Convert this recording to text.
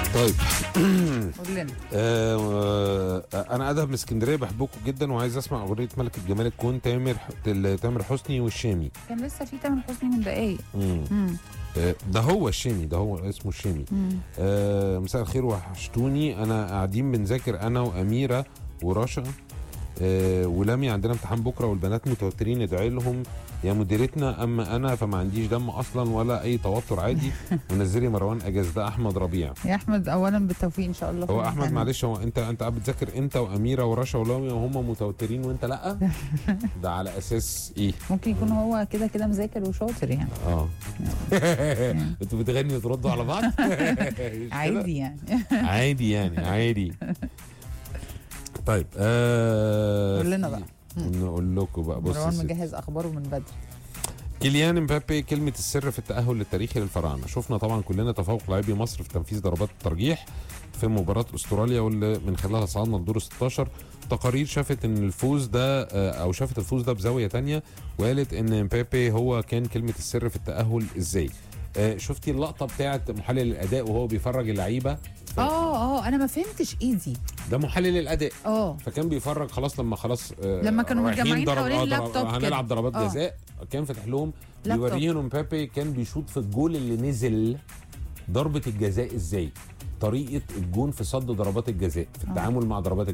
طيب قول لنا آه آه، انا ادهم من اسكندريه بحبكم جدا وعايز اسمع اغنيه ملكه جمال الكون تامر تامر حسني والشامي كان لسه في تامر حسني من دقايق مم. مم. آه، ده هو الشامي ده هو اسمه الشامي مم. آه مساء الخير وحشتوني انا قاعدين بنذاكر انا واميره ورشا آه ولمي عندنا امتحان بكره والبنات متوترين ادعي لهم يا مديرتنا اما انا فما عنديش دم اصلا ولا اي توتر عادي ونزلي مروان اجاز ده احمد ربيع يا احمد اولا بالتوفيق ان شاء الله في هو احمد الامتحان. معلش هو انت انت قاعد بتذاكر انت واميره ورشا ولمي وهم متوترين وانت لا ده على اساس ايه ممكن يكون هو كده كده مذاكر وشاطر يعني اه انتوا بتغني وتردوا على بعض مش كده؟ عادي يعني عادي يعني عادي طيب آه قول لنا بقى. نقول لكم بقى بص يا مروان ستي. مجهز اخباره من بدري كيليان امبابي كلمة السر في التأهل التاريخي للفراعنة شفنا طبعا كلنا تفوق لاعبي مصر في تنفيذ ضربات الترجيح في مباراة استراليا واللي من خلالها صعدنا لدور 16 تقارير شافت ان الفوز ده آه، او شافت الفوز ده بزاوية تانية وقالت ان امبابي هو كان كلمة السر في التأهل ازاي آه، شفتي اللقطة بتاعت محلل الأداء وهو بيفرج اللعيبة اه اه انا ما فهمتش ايه دي ده محلل الأداء اه فكان بيفرج خلاص لما خلاص آه، لما كانوا رايحين متجمعين ضرب- حوالين آه، ضرب- اللابتوب آه، هنلعب كده. ضربات آه. جزاء كان فاتح لهم لابتوب. بيوريهم امبابي كان بيشوط في الجول اللي نزل ضربه الجزاء ازاي طريقه الجون في صد ضربات الجزاء في آه. التعامل مع ضربات